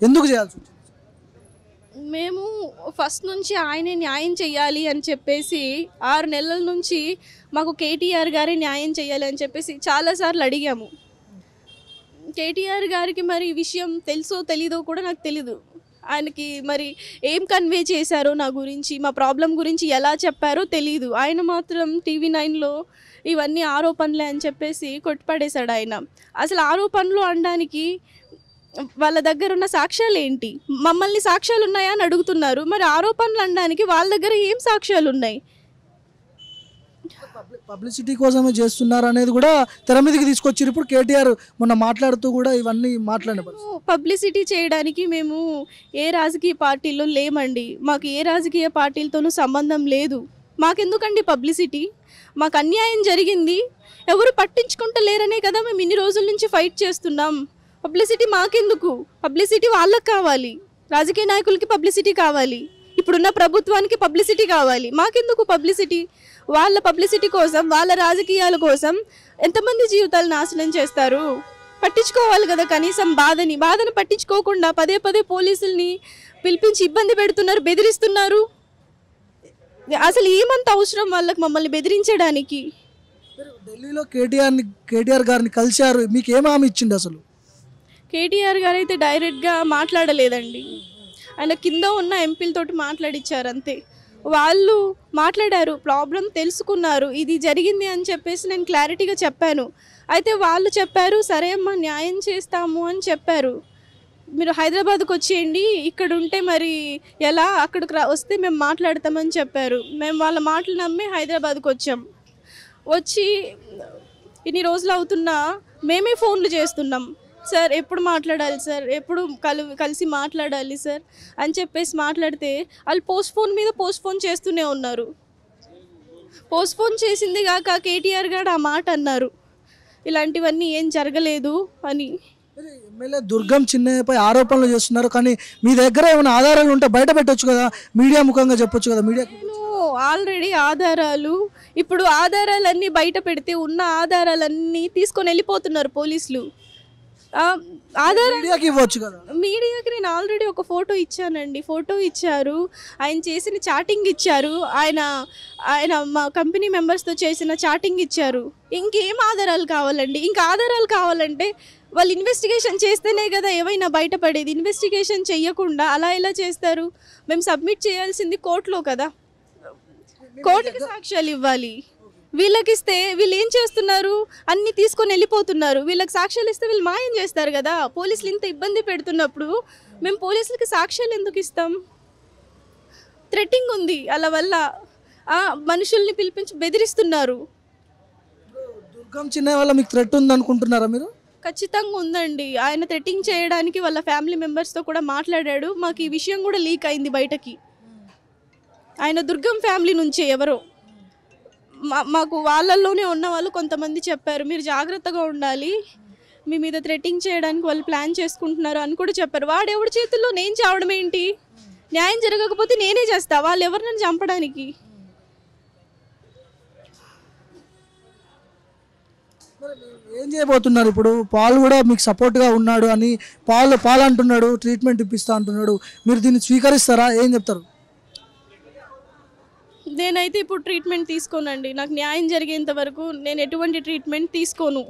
ఎందుకు చేయాల్సి వచ్చింది మేము ఫస్ట్ నుంచి ఆయనే న్యాయం చేయాలి అని చెప్పేసి ఆరు నెలల నుంచి మాకు కేటీఆర్ గారే న్యాయం చేయాలి అని చెప్పేసి చాలాసార్లు అడిగాము కేటీఆర్ గారికి మరి ఈ విషయం తెలుసో తెలీదో కూడా నాకు తెలీదు ఆయనకి మరి ఏం కన్వే చేశారో నా గురించి మా ప్రాబ్లం గురించి ఎలా చెప్పారో తెలీదు ఆయన మాత్రం టీవీ నైన్లో ఇవన్నీ ఆరోపణలే అని చెప్పేసి కొట్టిపడేశాడు ఆయన అసలు ఆరోపణలు అనడానికి వాళ్ళ దగ్గర ఉన్న సాక్ష్యాలు ఏంటి మమ్మల్ని సాక్ష్యాలు ఉన్నాయా అని అడుగుతున్నారు మరి ఆరోపణలు అనడానికి వాళ్ళ దగ్గర ఏం సాక్ష్యాలు ఉన్నాయి పబ్లిసిటీ కోసమే చేస్తున్నారు అనేది కూడా తెర మీదకి తీసుకొచ్చారు ఇప్పుడు కేటీఆర్ మొన్న మాట్లాడుతూ కూడా ఇవన్నీ మాట్లాడిన పరిస్థితి. పబ్లిసిటీ చేయడానికి మేము ఏ రాజకీయ పార్టీలో లేమండి మాకు ఏ రాజకీయ పార్టీలతోనూ సంబంధం లేదు మాకెందుకండి పబ్లిసిటీ మాకు అన్యాయం జరిగింది ఎవరు పట్టించుకుంటలేరనే కదా మేము ఇన్ని రోజుల నుంచి ఫైట్ చేస్తున్నాం పబ్లిసిటీ మాకెందుకు పబ్లిసిటీ వాళ్ళకి కావాలి రాజకీయ నాయకులకి పబ్లిసిటీ కావాలి ఇప్పుడున్న ప్రభుత్వానికి పబ్లిసిటీ కావాలి మాకెందుకు పబ్లిసిటీ వాళ్ళ పబ్లిసిటీ కోసం వాళ్ళ రాజకీయాల కోసం ఎంతమంది జీవితాలు నాశనం చేస్తారు పట్టించుకోవాలి కదా కనీసం బాధని బాధను పట్టించుకోకుండా పదే పదే పోలీసుల్ని పిలిపించి ఇబ్బంది పెడుతున్నారు బెదిరిస్తున్నారు అసలు ఏమంత అవసరం వాళ్ళకి మమ్మల్ని బెదిరించడానికి మీరు ఢిల్లీలో కేటీఆర్ని కేటీఆర్ గారిని కలిశారు మీకు ఏం హామీ ఇచ్చిండు అసలు కేటీఆర్ గారు అయితే డైరెక్ట్గా మాట్లాడలేదండి ఆయన కింద ఉన్న ఎంపీలతోటి మాట్లాడిచ్చారు అంతే వాళ్ళు మాట్లాడారు ప్రాబ్లం తెలుసుకున్నారు ఇది జరిగింది అని చెప్పేసి నేను క్లారిటీగా చెప్పాను అయితే వాళ్ళు చెప్పారు సరే అమ్మా న్యాయం చేస్తాము అని చెప్పారు మీరు హైదరాబాద్కి వచ్చేయండి ఇక్కడ ఉంటే మరి ఎలా అక్కడికి రా వస్తే మేము మాట్లాడతామని చెప్పారు మేము వాళ్ళ మాటలు నమ్మి హైదరాబాద్కి వచ్చాం వచ్చి ఇన్ని రోజులు అవుతున్నా మేమే ఫోన్లు చేస్తున్నాం సార్ ఎప్పుడు మాట్లాడాలి సార్ ఎప్పుడు కలు కలిసి మాట్లాడాలి సార్ అని చెప్పేసి మాట్లాడితే వాళ్ళు పోస్ట్ ఫోన్ మీద పోస్ట్ ఫోన్ చేస్తూనే ఉన్నారు పోస్ట్ ఫోన్ చేసింది కాక కేటీఆర్ గారు ఆ మాట అన్నారు ఇలాంటివన్నీ ఏం జరగలేదు అని మీరు ఎమ్మెల్యే దుర్గం చిన్నయ్యపై ఆరోపణలు చేస్తున్నారు కానీ మీ దగ్గర ఏమైనా ఆధారాలు ఉంటే బయట పెట్టొచ్చు కదా మీడియా ముఖంగా చెప్పొచ్చు కదా మీడియా నేను ఆల్రెడీ ఆధారాలు ఇప్పుడు ఆధారాలన్నీ బయట పెడితే ఉన్న ఆధారాలన్నీ తీసుకొని వెళ్ళిపోతున్నారు పోలీసులు ఆ, ఆధార మీడియాకి ఇవ్వచ్చు కదా మీడియాకి నేను ఆల్రెడీ ఒక ఫోటో ఇచ్చానండి ఫోటో ఇచ్చారు ఆయన చేసిన చాటింగ్ ఇచ్చారు ఆయన ఆయన మా కంపెనీ మెంబర్స్తో చేసిన చాటింగ్ ఇచ్చారు ఇంకేం ఆధారాలు కావాలండి ఇంకా ఆధారాలు కావాలంటే వాళ్ళు ఇన్వెస్టిగేషన్ చేస్తేనే కదా ఏమైనా బయటపడేది ఇన్వెస్టిగేషన్ చెయ్యకుండా అలా ఎలా చేస్తారు మేము సబ్మిట్ చేయాల్సింది కోర్టులో కదా కోర్టుకి సాక్ష్యాలు ఇవ్వాలి వీళ్ళకి ఇస్తే వీళ్ళు ఏం చేస్తున్నారు అన్ని తీసుకొని వెళ్ళిపోతున్నారు వీళ్ళకి సాక్ష్యాలు ఇస్తే వీళ్ళు మాయం చేస్తారు కదా పోలీసులు ఇంత ఇబ్బంది పెడుతున్నప్పుడు మేము పోలీసులకి సాక్ష్యాలు ఎందుకు ఇస్తాం థ్రెట్టింగ్ ఉంది అలా వల్ల ఆ, మనుషుల్ని పిలిపించి బెదిరిస్తున్నారు దుర్గం చిన్నయ్య వల్ల మీకు థ్రెట్ ఉంది అనుకుంటున్నారా మీరు ఖచ్చితంగా ఉందండి ఆయన థ్రెట్టింగ్ చేయడానికి వాళ్ళ ఫ్యామిలీ మెంబర్స్తో కూడా మాట్లాడాడు మాకు ఈ విషయం కూడా లీక్ అయింది బయటకి ఆయన దుర్గం ఫ్యామిలీ నుంచే ఎవరో మా- మాకు వాళ్ళల్లోనే ఉన్న వాళ్ళు కొంతమంది చెప్పారు మీరు జాగ్రత్తగా ఉండాలి మీ మీద థ్రెట్టింగ్ చేయడానికి వాళ్ళు ప్లాన్ చేసుకుంటున్నారు అని కూడా చెప్పారు వాడు ఎవడి చేతుల్లో నేను చావడం ఏంటి న్యాయం జరగకపోతే నేనే చేస్తా వాళ్ళు ఎవరు నన్ను చంపడానికి మరి మీరు ఏం చేయబోతున్నారు ఇప్పుడు పాల్ కూడా మీకు సపోర్ట్గా ఉన్నాడు అని పాల్ పాల్ అంటున్నాడు ట్రీట్మెంట్ ఇప్పిస్తా అంటున్నాడు మీరు దీన్ని స్వీకరిస్తారా ఏం చెప్తారు నేనైతే ఇప్పుడు ట్రీట్మెంట్ తీసుకోనండి నాకు న్యాయం జరిగేంత వరకు నేను ఎటువంటి ట్రీట్మెంట్ తీసుకోను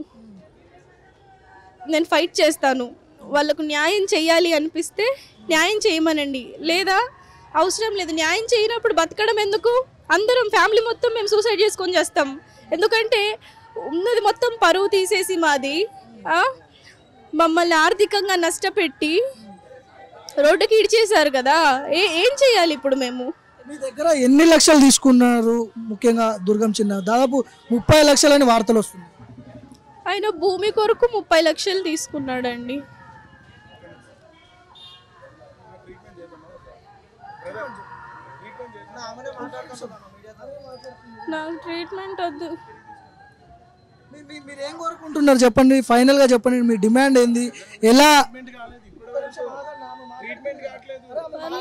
నేను ఫైట్ చేస్తాను వాళ్ళకు న్యాయం చేయాలి అనిపిస్తే న్యాయం చేయమనండి లేదా అవసరం లేదు న్యాయం చేయనప్పుడు బతకడం ఎందుకు అందరం ఫ్యామిలీ మొత్తం మేము సూసైడ్ చేసుకొని చేస్తాం ఎందుకంటే ఉన్నది మొత్తం పరువు తీసేసి మాది ఆ? మమ్మల్ని ఆర్థికంగా నష్టపెట్టి రోడ్డుకి ఇడిచేశారు కదా ఏ ఏం చేయాలి ఇప్పుడు మేము మీ దగ్గర ఎన్ని లక్షలు తీసుకున్నారు ముఖ్యంగా దుర్గం చిన్న దాదాపు ముప్పై లక్షలని వార్తలు వస్తుంది ఆయన భూమి కొరకు ముప్పై లక్షలు తీసుకున్నాడండి నాకు ట్రీట్మెంట్ వద్దు మీ- మీ- మీరు ఏం కోరుకుంటున్నారు చెప్పండి ఫైనల్ గా చెప్పండి మీ డిమాండ్ ఏంది ఎలా